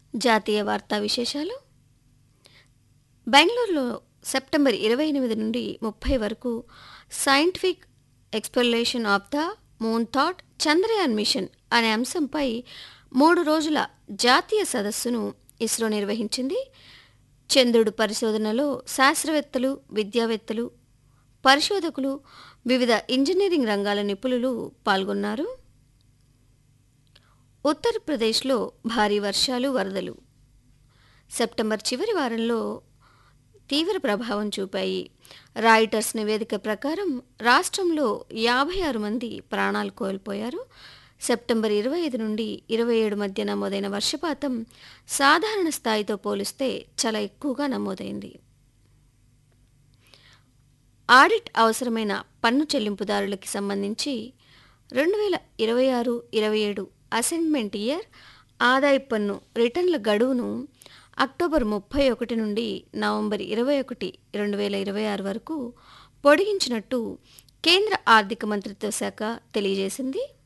జాతీయ వార్తా విశేషాలు బెంగళూరులో సెప్టెంబర్ ఇరవై ఎనిమిది నుండి ముప్పై వరకు scientific exploration of the moon thought Chandrayaan mission అనే అంశంపై మూడు రోజుల జాతీయ సదస్సును ఇస్రో నిర్వహించింది చంద్రుడు పరిశోధనలో శాస్త్రవేత్తలు విద్యావేత్తలు పరిశోధకులు వివిధ ఇంజనీరింగ్ రంగాల నిపుణులు పాల్గొన్నారు ఉత్తరప్రదేశ్లో భారీ వర్షాలు వరదలు సెప్టెంబర్ చివరి వారంలో తీవ్ర ప్రభావం చూపాయి రాయిటర్స్ నివేదిక ప్రకారం రాష్ట్రంలో యాభై ఆరు మంది ప్రాణాలు కోల్పోయారు సెప్టెంబర్ ఇరవై ఐదు నుండి ఇరవై ఏడు మధ్య నమోదైన వర్షపాతం సాధారణ స్థాయితో పోలిస్తే చాలా ఎక్కువగా నమోదైంది ఆడిట్ అవసరమైన పన్ను చెల్లింపుదారులకి సంబంధించి రెండు వేల ఇరవై ఆరు ఇరవై ఏడు అసైన్మెంట్ ఇయర్ ఆదాయ పన్ను రిటర్న్ల గడువును అక్టోబర్ ముప్పై ఒకటి నుండి నవంబర్ ఇరవై ఒకటి రెండు వేల ఇరవై ఆరు వరకు పొడిగించినట్టు కేంద్ర ఆర్థిక మంత్రిత్వ శాఖ తెలియజేసింది